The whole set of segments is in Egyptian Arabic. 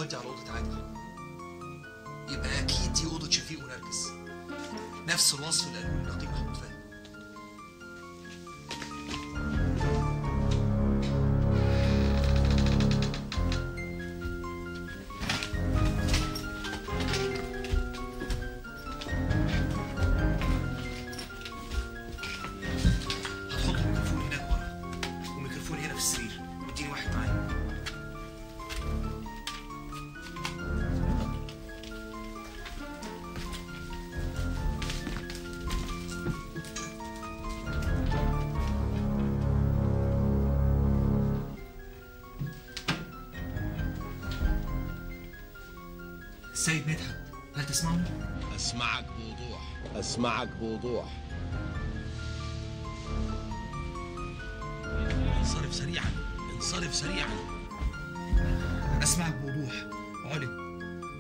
تودي على اوضه عادل يبقى اكيد دي اوضه شفيق ونرجس نفس الوصف اللي قالوه لي النقيب محمود فهمي هتحط الميكروفون هناك ورا والميكروفون هنا في السرير واديني واحد معايا السيد مدحت هل تسمعني؟ اسمعك بوضوح اسمعك بوضوح انصرف سريعا انصرف سريعا أسمعك بوضوح علم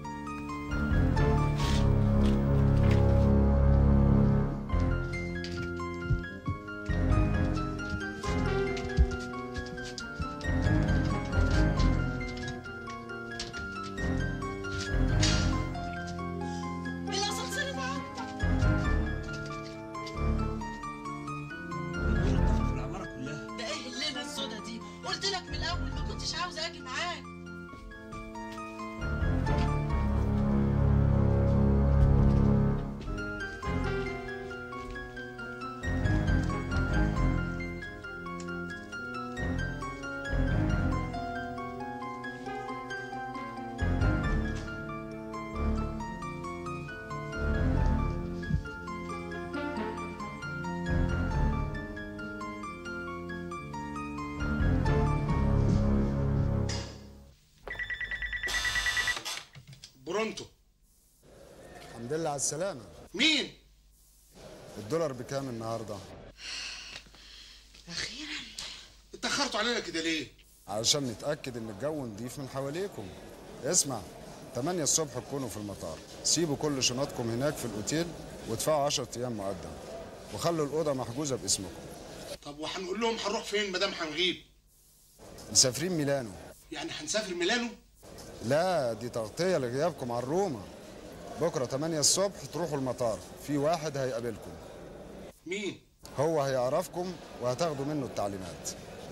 بالاسانسير معاك في العماره كلها ده ايه الليله السودا دي قلت لك من الاول ما كنتش عاوزه اجي معاك برونتو الحمد لله على السلامة مين؟ الدولار بكام النهاردة؟ اخيرا اتأخرتوا علينا كده ليه؟ علشان نتأكد إن الجو نضيف من حواليكم اسمع 8 الصبح تكونوا في المطار سيبوا كل شنطكم هناك في الأوتيل وادفعوا 10 أيام مقدم وخلوا الأوضة محجوزة باسمكم طب وهنقول لهم هنروح فين مدام هنغيب؟ مسافرين ميلانو يعني هنسافر ميلانو؟ لا دي تغطية لغيابكم عن روما بكرة 8 الصبح تروحوا المطار في واحد هيقابلكم مين؟ هو هيعرفكم وهتاخدوا منه التعليمات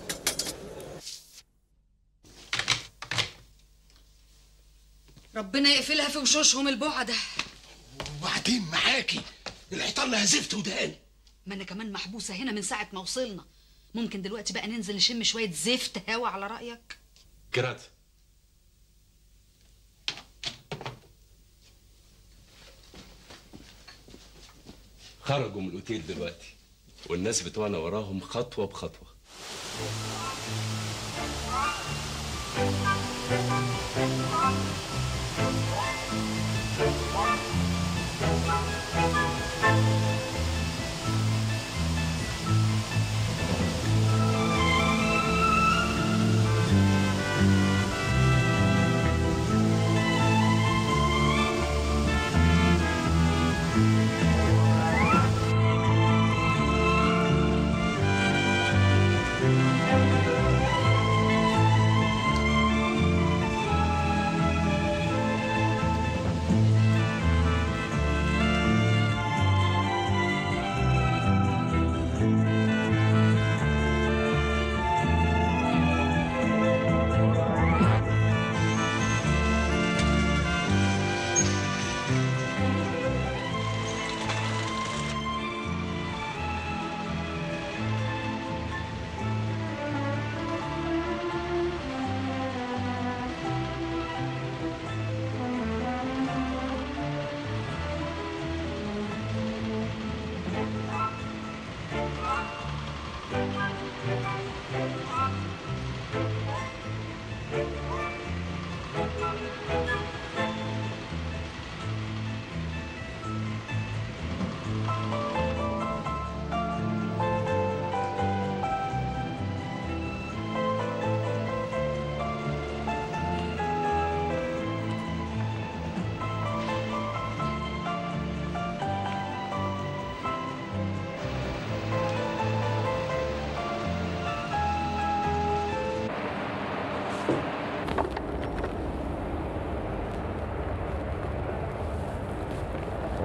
ربنا يقفلها في وشوشهم البعدة وبعدين معاكي الحيطان لها زفت ودهان ما انا كمان محبوسة هنا من ساعة ما وصلنا ممكن دلوقتي بقى ننزل نشم شوية زفت هوا على رأيك كرات خرجوا من الاوتيل دلوقتي والناس بتوعنا وراهم خطوه بخطوه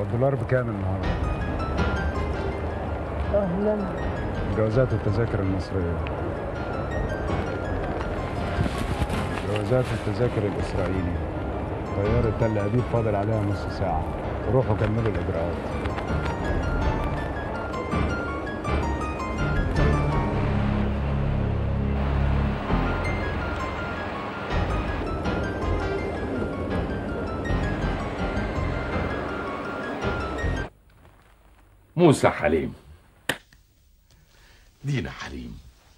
والدولار بكام النهارده؟ اهلا جوازات التذاكر المصرية جوازات التذاكر الإسرائيلي طيارة تل أبيب فاضل عليها نص ساعة روحوا كملوا الإجراءات موسى حليم دينا حليم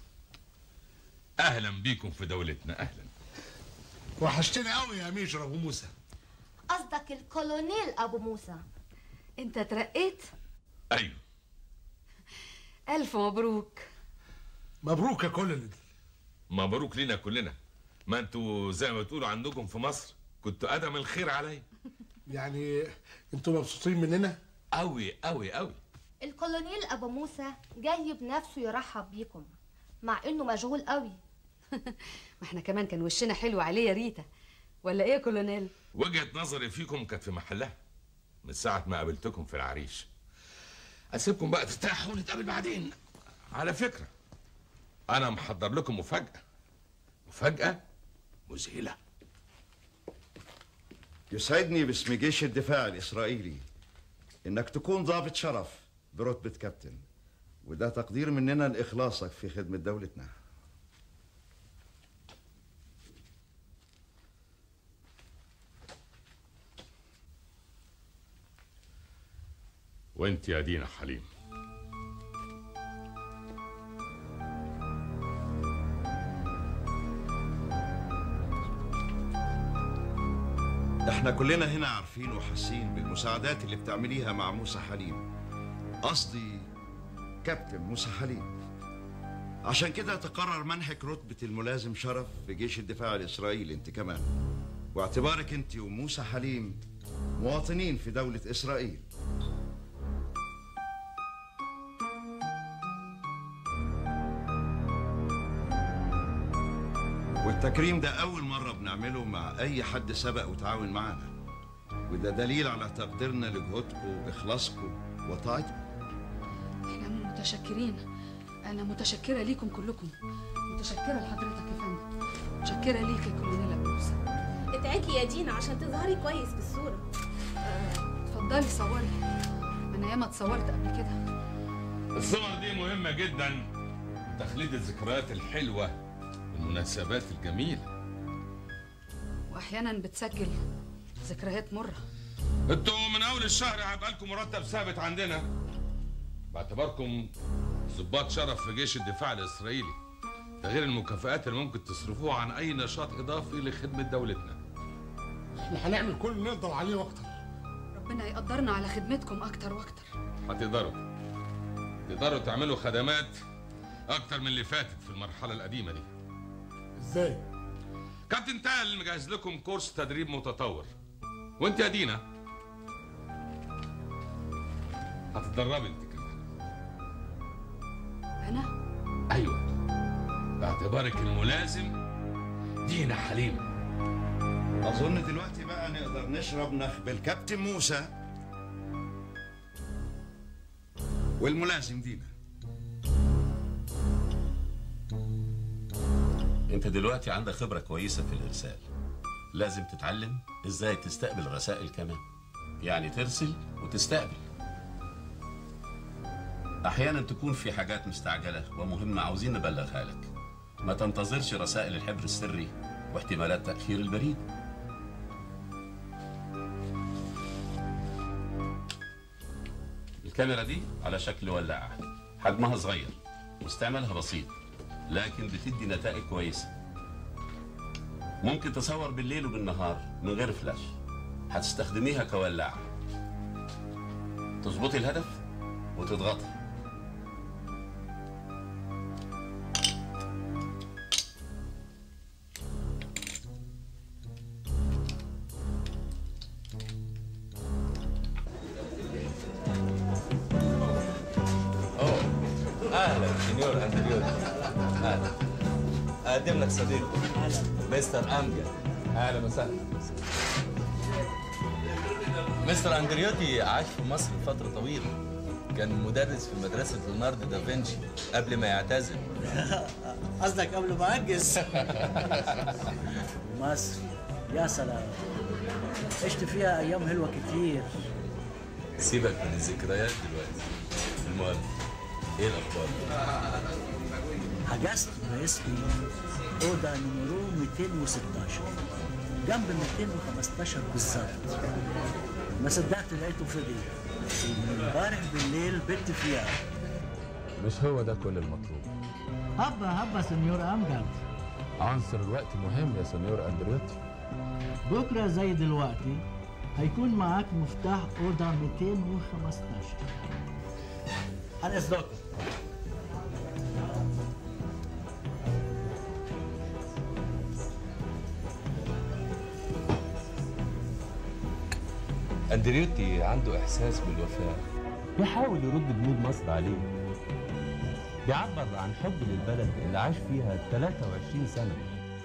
اهلا بيكم في دولتنا اهلا وحشتني قوي يا ميجر ابو موسى قصدك الكولونيل ابو موسى انت ترقيت ايوه الف مبروك مبروك يا كولونيل مبروك لينا كلنا ما انتوا زي ما بتقولوا عندكم في مصر كنتوا ادم الخير عليا يعني انتوا مبسوطين مننا قوي قوي قوي الكولونيل ابو موسى جاي بنفسه يرحب بيكم مع انه مشغول قوي ما احنا كمان كان وشنا حلو عليه يا ريتا ولا ايه يا كولونيل وجهة نظري فيكم كانت في محلها من ساعة ما قابلتكم في العريش أسيبكم بقى ترتاحوا ونتقابل بعدين على فكرة أنا محضر لكم مفاجأة مفاجأة مذهلة يسعدني باسم جيش الدفاع الإسرائيلي إنك تكون ضابط شرف برتبة كابتن وده تقدير مننا لإخلاصك في خدمة دولتنا وانت يا دينا حليم احنا كلنا هنا عارفين وحاسين بالمساعدات اللي بتعمليها مع موسى حليم قصدي كابتن موسى حليم عشان كده تقرر منحك رتبة الملازم شرف في جيش الدفاع الإسرائيلي انت كمان واعتبارك انت وموسى حليم مواطنين في دولة إسرائيل والتكريم ده أول مرة بنعمله مع أي حد سبق وتعاون معانا وده دليل على تقديرنا لجهودكم وإخلاصكم وطاعتكم احنا متشكرين انا متشكره ليكم كلكم متشكره لحضرتك يا فندم متشكره ليك يا كولونيل ابو موسى ادعيكي يا دينا عشان تظهري كويس في الصورة اتفضلي صوري انا ياما اتصورت قبل كده الصور دي مهمة جدا تخليد الذكريات الحلوة والمناسبات الجميلة واحيانا بتسجل ذكريات مره انتوا من أول الشهر هيبقى لكم مرتب ثابت عندنا باعتباركم ضباط شرف في جيش الدفاع الإسرائيلي ده غير المكافآت اللي ممكن تصرفوها عن أي نشاط إضافي لخدمة دولتنا احنا هنعمل كل اللي نقدر عليه واكتر ربنا يقدرنا على خدمتكم اكتر واكتر هتقدروا تقدروا تعملوا خدمات أكتر من اللي فاتت في المرحلة القديمة دي ازاي كابتن تال مجهز لكم كورس تدريب متطور وانت يا دينا هتتدربي انت كمان انا ايوه باعتبارك الملازم دينا حليم أظن دلوقتي بقى نقدر نشرب نخ بالكابتن موسى والملازم دينا انت دلوقتي عندك خبرة كويسة في الارسال لازم تتعلم ازاي تستقبل رسائل كمان يعني ترسل وتستقبل احيانا تكون في حاجات مستعجلة ومهمة عاوزين نبلغها لك ما تنتظرش رسائل الحبر السري واحتمالات تأخير البريد الكاميرا دي على شكل ولاعة حجمها صغير واستعمالها بسيط لكن بتدي نتائج كويسة ممكن تصور بالليل وبالنهار من غير فلاش هتستخدميها كولاعة تظبطي الهدف وتضغطي اهلا سينيور انتريور اهلا اقدم لك صديقي مستر امجد اهلا وسهلا مستر اندريوتي عاش في مصر فترة طويلة كان مدرس في مدرسة ليوناردو دافنشي قبل ما يعتزل قصدك قبل ما أجز مصر يا سلام عشت فيها أيام حلوة كتير سيبك من الذكريات دلوقتي المهم ايه الاخبار؟ حجزت باسمي أوضة نمرو 216 جنب 215 بالظبط ما صدقت لقيته فضي ومن امبارح بالليل بت فيها مش هو ده كل المطلوب هبا هبا سنيور أمجد عنصر الوقت مهم يا سنيور اندريوتي بكرة زي دلوقتي هيكون معاك مفتاح أوضة 215 هنصدقك اندريوتي عنده احساس بالوفاء بيحاول يرد جنود مصر عليه بيعبر عن حب للبلد اللي عاش فيها 23 سنة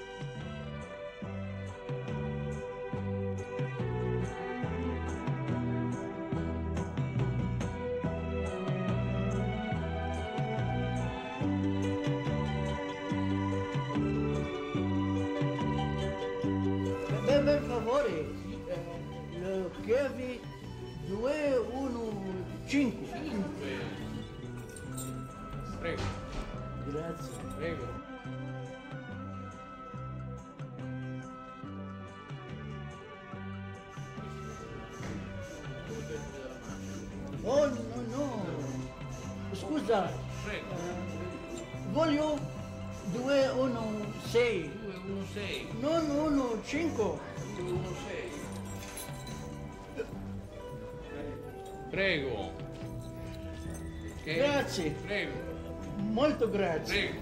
Per, per favore, lo chiavi 215. Prego. Grazie. Prego. Oh no no, scusa, Prego. voglio 216. 216. Non 15. 216. Prego. Ok. Grazie. Prego. Molto grazie. Prego.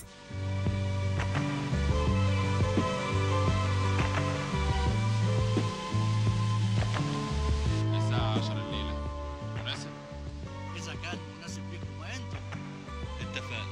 الساعة 10 الليلة مناسب؟ إذا كان مناسب لكم وأنتم اتفقنا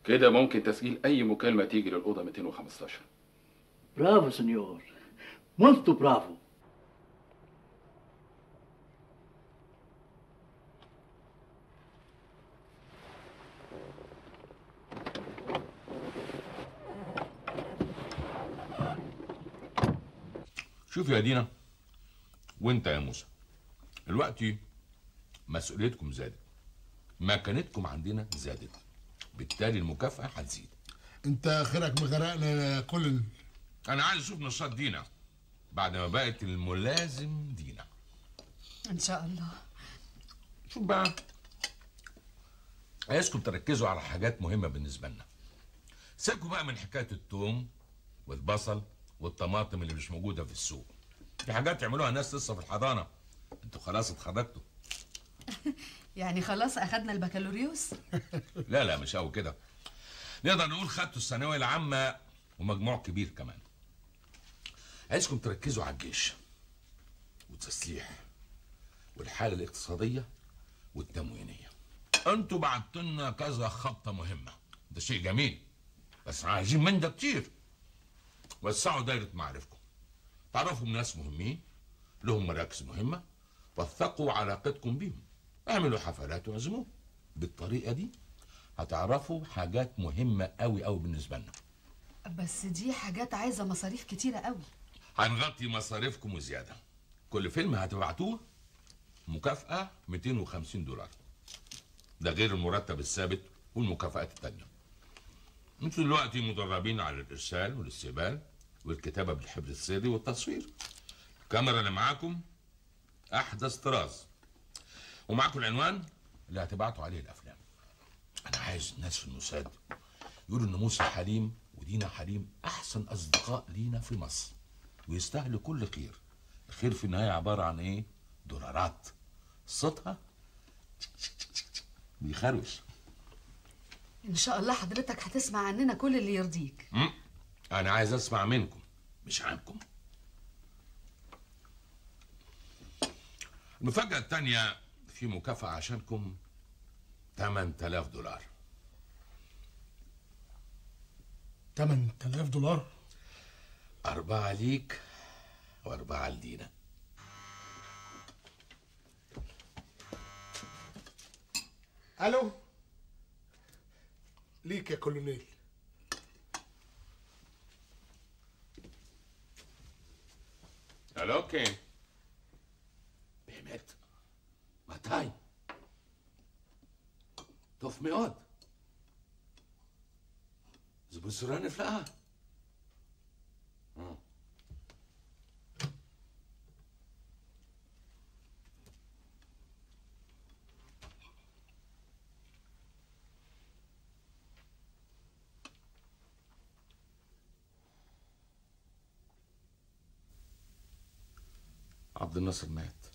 كده ممكن تسجيل اي مكالمه تيجي للاوضه 215 برافو سنيور مولتو برافو شوف يا دينا وانت يا موسى دلوقتي مسؤوليتكم زادت مكانتكم عندنا زادت بالتالي المكافأة هتزيد انت خيرك مغرقنا يا كل انا عايز اشوف نشاط دينا بعد ما بقت الملازم دينا ان شاء الله شوف بقى عايزكم تركزوا على حاجات مهمة بالنسبة لنا سيبكوا بقى من حكاية التوم والبصل والطماطم اللي مش موجودة في السوق دي حاجات يعملوها ناس لسه في الحضانة انتوا خلاص اتخرجتوا يعني خلاص اخدنا البكالوريوس لا لا مش قوي كده نقدر نقول خدتوا الثانوية العامة ومجموع كبير كمان عايزكم تركزوا على الجيش والتسليح والحالة الاقتصادية والتموينية انتوا بعتوا لنا كذا خطة مهمة ده شيء جميل بس عايزين من ده كتير وسعوا دايرة معارفكم تعرفوا ناس مهمين لهم مراكز مهمة وثقوا علاقتكم بيهم اعملوا حفلات واعزموهم بالطريقة دي هتعرفوا حاجات مهمة قوي قوي بالنسبة لنا بس دي حاجات عايزه مصاريف كتيره قوي هنغطي مصاريفكم وزيادة كل فيلم هتبعتوه مكافأة 250 دولار ده غير المرتب الثابت والمكافآت التانية انتوا دلوقتي مدربين على الإرسال والاستقبال والكتابة بالحبر الصيدي والتصوير الكاميرا اللي معاكم أحدث طراز ومعاكم العنوان اللي هتبعتوا عليه الأفلام أنا عايز الناس في الموساد يقولوا إن موسى حليم ودينا حليم أحسن أصدقاء لينا في مصر ويستاهلوا كل خير الخير في النهاية عبارة عن إيه؟ دولارات صوتها بيخروش ان شاء الله حضرتك هتسمع عننا كل اللي يرضيك مم. أنا عايز أسمع منكم مش عنكم المفاجأة التانية في مكافأة عشانكم 8000 دولار 8000 دولار أربعة ليك وأربعة لدينا الو ليك يا كولونيل الو كين באמת? מתי? טוב מאוד. זו בשורה נפלאה. אה. عبد الناصر مات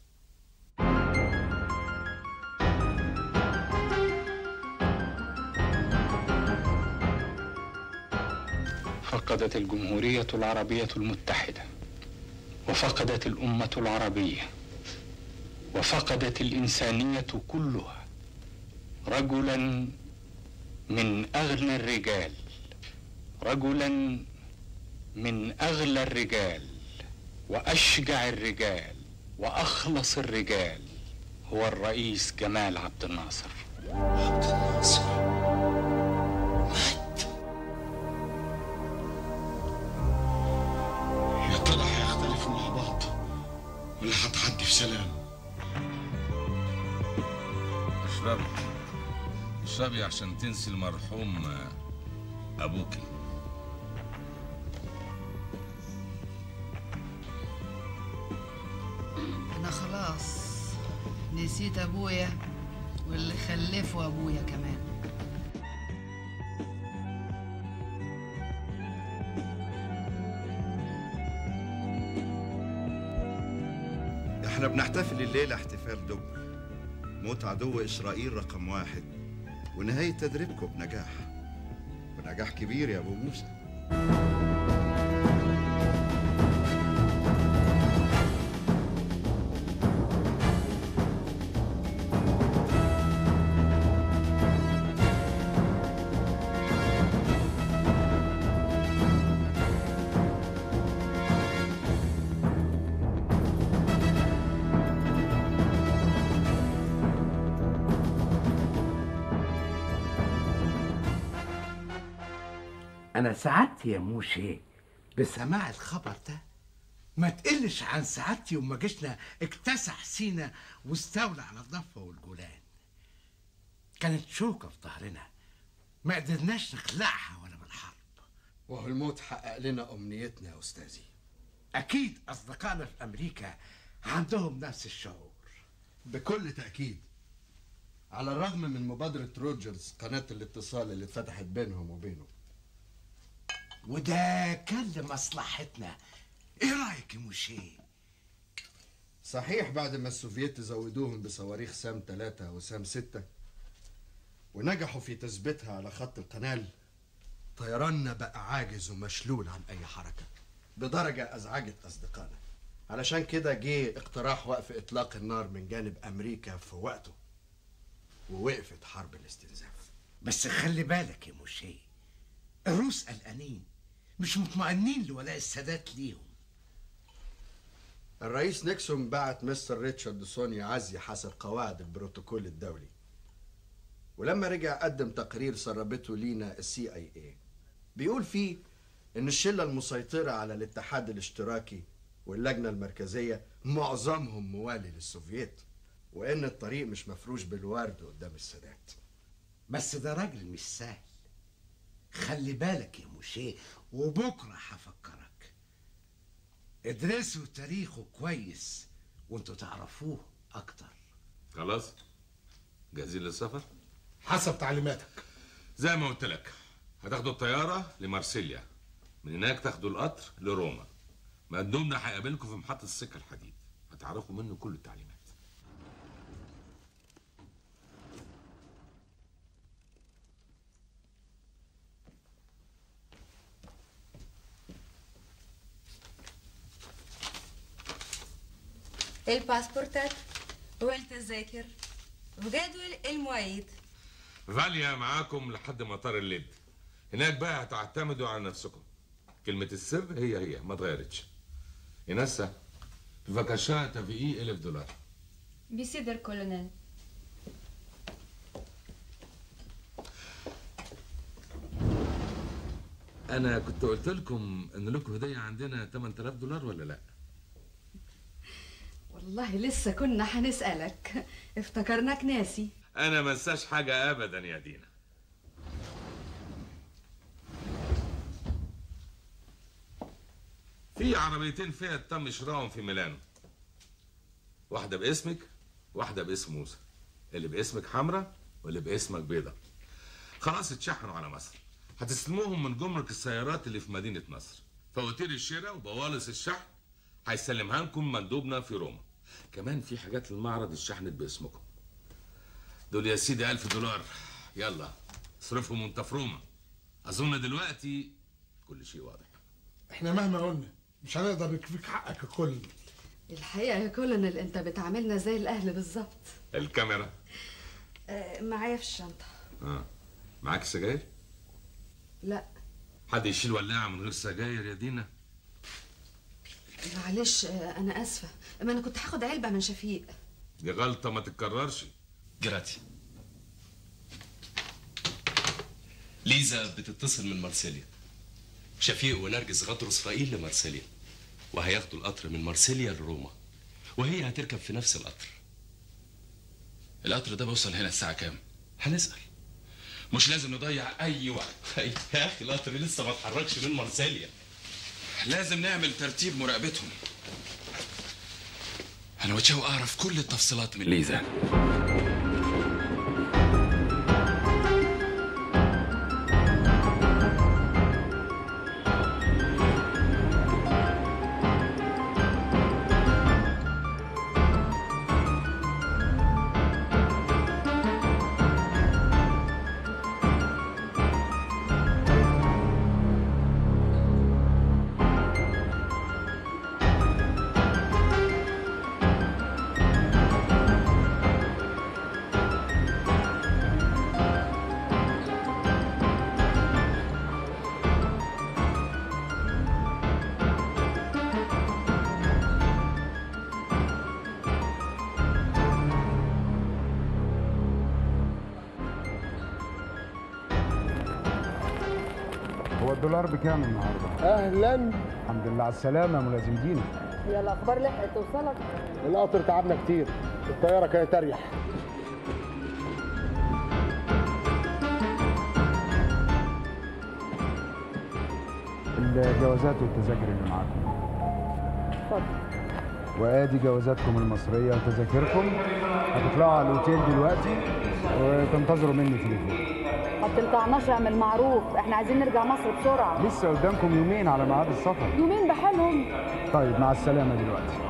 فقدت الجمهورية العربية المتحدة وفقدت الأمة العربية وفقدت الإنسانية كلها رجلا من أغنى الرجال رجلا من أغلى الرجال وأشجع الرجال وأخلص الرجال هو الرئيس جمال عبد الناصر عبد الناصر يا ترى هيختلفوا مع بعض ولا هتعدي في سلام اشربي اشربي عشان تنسي المرحوم آه، ابوكي انا خلاص نسيت ابويا واللي خلفه ابويا كمان احنا بنحتفل الليلة احتفال دبل موت عدو إسرائيل رقم واحد ونهاية تدريبكم بنجاح ونجاح كبير يا أبو موسى انا سعادتي يا موشي بسماع الخبر ده ما تقلش عن سعادتي وما جيشنا اكتسح سينا واستولى على الضفة والجولان كانت شوكة في ظهرنا ما قدرناش نخلعها ولا بالحرب وهو الموت حقق لنا أمنيتنا يا أستاذي أكيد أصدقائنا في أمريكا عندهم نفس الشعور بكل تأكيد على الرغم من مبادرة روجرز قناة الاتصال اللي اتفتحت بينهم وبينه وده كان لمصلحتنا ايه رايك يا موشي صحيح بعد ما السوفييت زودوهم بصواريخ سام 3 وسام 6 ونجحوا في تثبيتها على خط القنال طيراننا بقى عاجز ومشلول عن أي حركة بدرجة أزعجت أصدقائنا علشان كده جه اقتراح وقف إطلاق النار من جانب أمريكا في وقته ووقفت حرب الاستنزاف بس خلي بالك يا موشي الروس قلقانين مش مطمئنين لولاء السادات ليهم الرئيس نيكسون بعت مستر ريتشارد سوني عزي حسب قواعد البروتوكول الدولي ولما رجع قدم تقرير سربته لينا السي اي اي بيقول فيه ان الشله المسيطره على الاتحاد الاشتراكي واللجنه المركزيه معظمهم موالي للسوفييت وان الطريق مش مفروش بالورد قدام السادات بس ده راجل مش سهل خلي بالك يا موشي وبكره هفكرك ادرسوا تاريخه كويس وانتوا تعرفوه اكتر خلاص جاهزين للسفر حسب تعليماتك زي ما قلت لك هتاخدوا الطياره لمارسيليا من هناك تاخدوا القطر لروما مقدومنا هيقابلكم في محطه السكه الحديد هتعرفوا منه كل التعليمات الباسبورتات والتذاكر وجدول المواعيد فاليا معاكم لحد مطار الليد هناك بقى هتعتمدوا على نفسكم كلمة السر هي هي ما اتغيرتش إنسا فاكاشاتا في إي ألف دولار بيسيدر كولونيل أنا كنت قلت لكم إن لكم هدية عندنا 8000 دولار ولا لأ؟ والله لسه كنا هنسألك افتكرناك ناسي أنا ما انساش حاجة أبدا يا دينا في عربيتين فيات تم شرائهم في ميلانو واحدة باسمك واحدة باسم موسى اللي باسمك حمراء واللي باسمك بيضة خلاص اتشحنوا على مصر هتستلموهم من جمرك السيارات اللي في مدينة نصر فواتير الشراء وبوالص الشحن هيسلمها لكم مندوبنا في روما كمان في حاجات للمعرض اتشحنت باسمكم دول يا سيدي ألف دولار يلا اصرفهم وانت في روما أظن دلوقتي كل شيء واضح احنا مهما قلنا مش هنقدر نكفيك حقك الكل الحقيقة يا كولونيل انت بتعاملنا زي الاهل بالظبط الكاميرا آه، معايا في الشنطة اه معاك سجاير لا حد يشيل ولاعة من غير سجاير يا دينا معلش آه، انا اسفة ما انا كنت هاخد علبة من شفيق دي غلطة ما تتكررش جراتي ليزا بتتصل من مارسيليا شفيق ونرجس غادروا اسرائيل لمارسيليا وهياخدوا القطر من مارسيليا لروما وهي هتركب في نفس القطر القطر ده بيوصل هنا الساعة كام؟ هنسأل مش لازم نضيع أي وقت يا اخي القطر لسه ما اتحركش من مارسيليا لازم نعمل ترتيب مراقبتهم أنا متشوق أعرف كل التفصيلات من ليزا هو الدولار بكام النهارده؟ اهلا الحمد لله على السلامه يا ملازم دينا هي الاخبار لحقت توصلك القطر تعبنا كتير الطياره كانت اريح الجوازات والتذاكر اللي معاكم اتفضل وادي جوازاتكم المصريه وتذاكركم هتطلعوا على الاوتيل دلوقتي وتنتظروا مني تليفون ما بتلقعناش اعمل معروف احنا عايزين نرجع مصر بسرعه لسه قدامكم يومين على ميعاد السفر يومين بحالهم طيب مع السلامه دلوقتي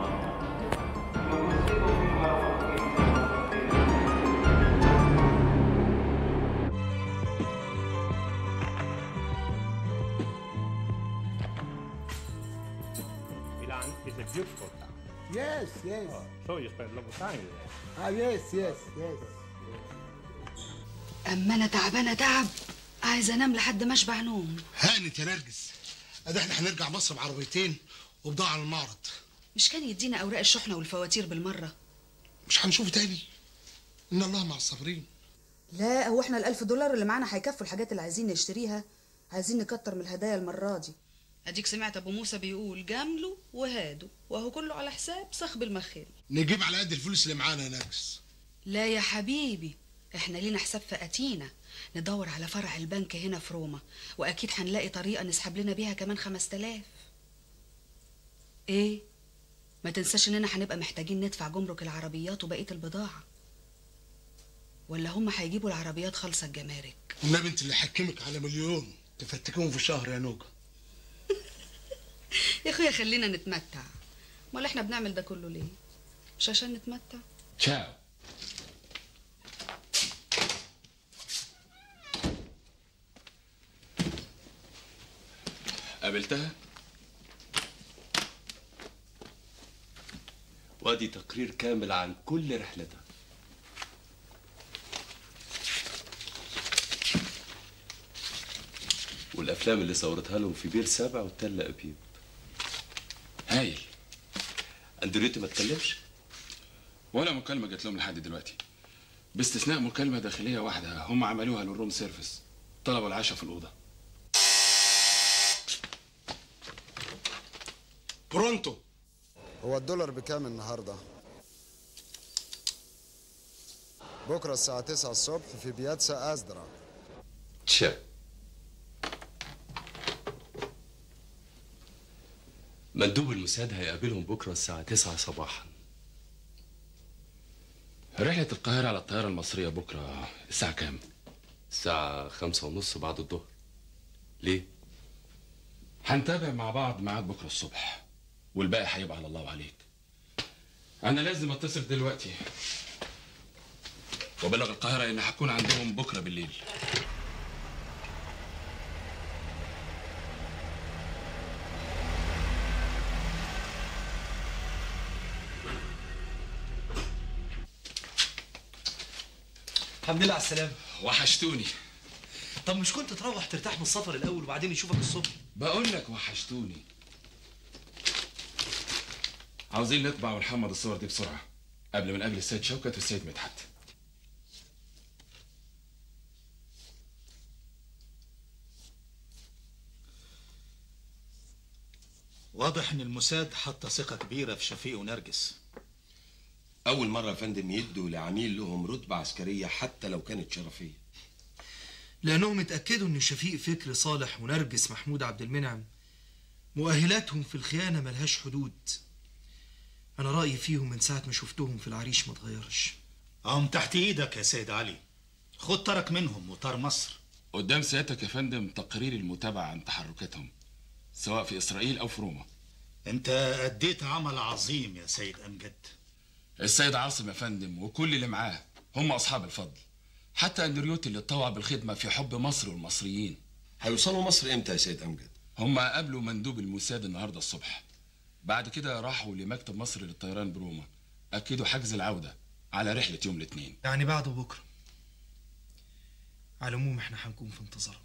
Milan is a beautiful town. Yes, yes. Oh, so you spend a lot of time there. Ah, yes, yes, yes. اما انا تعبانه تعب عايزه انام لحد ما اشبع نوم هانت يا نرجس ادي احنا هنرجع مصر بعربيتين وبضاعه على المعرض مش كان يدينا اوراق الشحنه والفواتير بالمره مش هنشوف تاني ان الله مع الصابرين لا هو احنا الألف دولار اللي معانا هيكفوا الحاجات اللي عايزين نشتريها عايزين نكتر من الهدايا المرة دي اديك سمعت ابو موسى بيقول جاملوا وهادوا وهو كله على حساب صخب المخيل نجيب على قد الفلوس اللي معانا يا نرجس لا يا حبيبي احنا لينا حساب في اتينا ندور على فرع البنك هنا في روما واكيد هنلاقي طريقه نسحب لنا بيها كمان خمس تلاف ايه ما تنساش اننا هنبقى محتاجين ندفع جمرك العربيات وبقيه البضاعه ولا هم هيجيبوا العربيات خالصه الجمارك النبي انت اللي حكمك على مليون تفتكهم في شهر يا نوجه يا اخويا خلينا نتمتع امال احنا بنعمل ده كله ليه مش عشان نتمتع تشاو قابلتها؟ وادي تقرير كامل عن كل رحلتها والافلام اللي صورتها لهم في بير سبع وتل ابيب هايل اندريوتي ما اتكلمش ولا مكالمة جات لهم لحد دلوقتي باستثناء مكالمة داخلية واحدة هم عملوها للروم سيرفيس طلبوا العشاء في الأوضة برونتو هو الدولار بكام النهارده؟ بكره الساعة 9 الصبح في بياتسا أزدرا تشا مندوب الموساد هيقابلهم بكره الساعة 9 صباحا رحلة القاهرة على الطيارة المصرية بكرة الساعة كام؟ الساعة خمسة ونص بعد الظهر ليه؟ هنتابع مع بعض ميعاد بكرة الصبح والباقي هيبقى على الله وعليك أنا لازم أتصل دلوقتي وبلغ القاهرة إن هكون عندهم بكرة بالليل الحمد لله على السلامة وحشتوني طب مش كنت تروح ترتاح من السفر الأول وبعدين يشوفك الصبح بقول لك وحشتوني عاوزين نطبع ونحمض الصور دي بسرعة قبل ما نقابل السيد شوكت والسيد مدحت واضح ان الموساد حط ثقة كبيرة في شفيق ونرجس أول مرة يا فندم يدوا لعميل لهم رتبة عسكرية حتى لو كانت شرفية لأنهم اتأكدوا إن شفيق فكر صالح ونرجس محمود عبد المنعم مؤهلاتهم في الخيانة ملهاش حدود أنا رأيي فيهم من ساعة ما شفتهم في العريش ما اتغيرش هم تحت ايدك يا سيد علي خد ترك منهم وطار مصر قدام سيادتك يا فندم تقرير المتابعة عن تحركاتهم سواء في إسرائيل أو في روما انت اديت عمل عظيم يا سيد امجد السيد عاصم يا فندم وكل اللي معاه هم أصحاب الفضل حتى أندريوتي اللي اتطوع بالخدمة في حب مصر والمصريين هيوصلوا مصر إمتى يا سيد أمجد؟ هم قابلوا مندوب الموساد النهاردة الصبح بعد كده راحوا لمكتب مصر للطيران بروما أكدوا حجز العودة على رحلة يوم الاثنين يعني بعد بكرة على العموم احنا هنكون في انتظارهم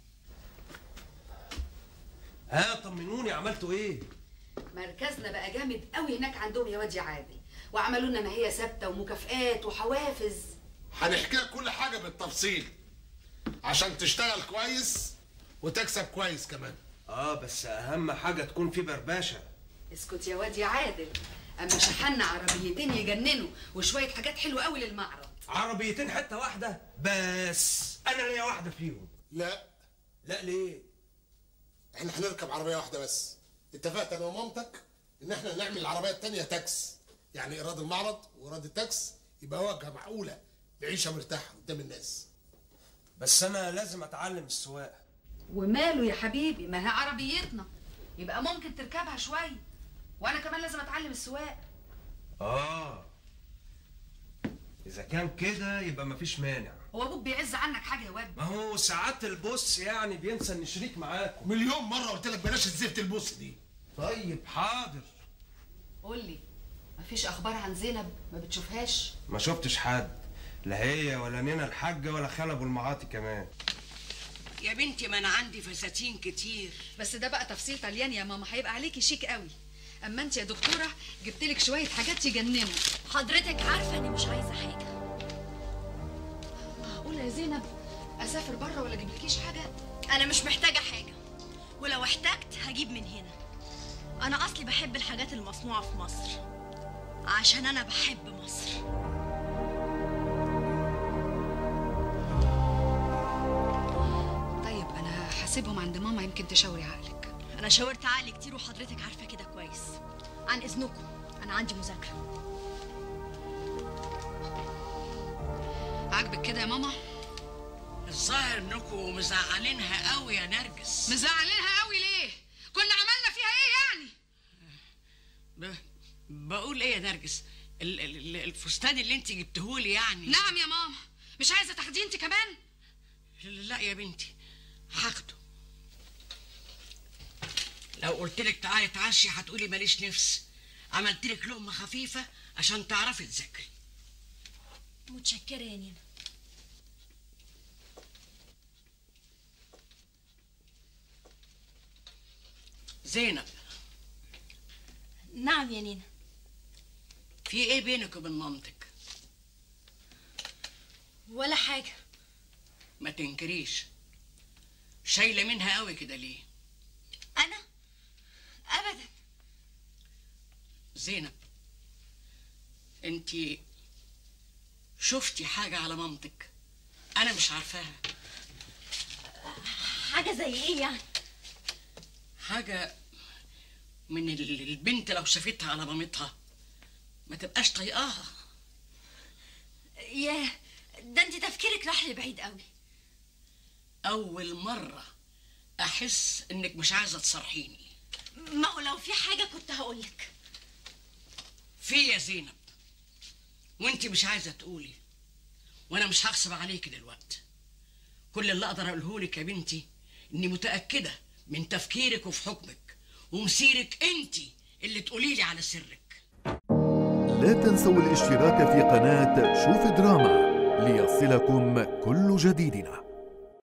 ها طمنوني عملتوا ايه؟ مركزنا بقى جامد قوي هناك عندهم يا واد يا عادل وعملوا لنا ما هي ثابته ومكافآت وحوافز هنحكي لك كل حاجة بالتفصيل عشان تشتغل كويس وتكسب كويس كمان اه بس اهم حاجه تكون في بربشه اسكت يا واد يا عادل اما شحنا عربيتين يجننوا وشويه حاجات حلوه قوي للمعرض عربيتين حته واحده بس انا ليا واحده فيهم لا لا ليه احنا هنركب عربيه واحده بس اتفقت انا ومامتك ان احنا نعمل العربيه التانية تاكس يعني ايراد المعرض وايراد التاكس يبقى واجهه معقوله بعيشه مرتاحه قدام الناس بس انا لازم اتعلم السواقه وماله يا حبيبي ما هي عربيتنا يبقى ممكن تركبها شويه وانا كمان لازم اتعلم السواقه اه اذا كان كده يبقى مفيش مانع هو ابوك بيعز عنك حاجه يا واد ما هو ساعات البوس يعني بينسى ان شريك معاكم مليون مره قلت لك بلاش الزفت البوس دي طيب حاضر قول لي مفيش اخبار عن زينب ما بتشوفهاش ما شفتش حد لا هي ولا نينا الحاجه ولا خال ابو المعاطي كمان يا بنتي ما انا عندي فساتين كتير بس ده بقى تفصيل طليان يا ماما هيبقى عليكي شيك قوي اما انت يا دكتوره جبت لك شويه حاجات يجننوا حضرتك عارفه اني مش عايزه حاجه معقوله يا زينب اسافر بره ولا اجيب لكيش حاجه انا مش محتاجه حاجه ولو احتجت هجيب من هنا انا اصلي بحب الحاجات المصنوعه في مصر عشان انا بحب مصر طيب انا هسيبهم عند ماما يمكن تشاوري عقلك انا شاورت عقلي كتير وحضرتك عارفه كده كويس عن اذنكم انا عندي مذاكره عاجبك كده يا ماما الظاهر انكم مزعلينها قوي يا نرجس مزعلينها قوي ليه كنا عملنا فيها ايه يعني ب... بقول ايه يا نرجس ال... ال... الفستان اللي انت جبتهولي يعني نعم يا ماما مش عايزه تاخديه انت كمان لا يا بنتي هاخده لو قلت لك تعالي اتعشي هتقولي ماليش نفس عملت لك لقمه خفيفه عشان تعرفي تذاكري متشكره يا نينا زينب نعم يا نينا في ايه بينك وبين مامتك ولا حاجه ما تنكريش شايله منها قوي كده ليه انا ابدا زينب انت شفتي حاجه على مامتك انا مش عارفاها حاجه زي ايه يعني حاجه من ال- البنت لو شافتها على مامتها ما تبقاش طايقاها ياه ده انت تفكيرك راح لبعيد قوي اول مره احس انك مش عايزه تصرحيني ما هو لو في حاجه كنت هقولك في يا زينب وانت مش عايزه تقولي وانا مش هغصب عليكي دلوقتي كل اللي اقدر اقوله لك يا بنتي اني متاكده من تفكيرك وفي حكمك ومسيرك انت اللي تقولي لي على سرك لا تنسوا الاشتراك في قناة شوف دراما ليصلكم كل جديدنا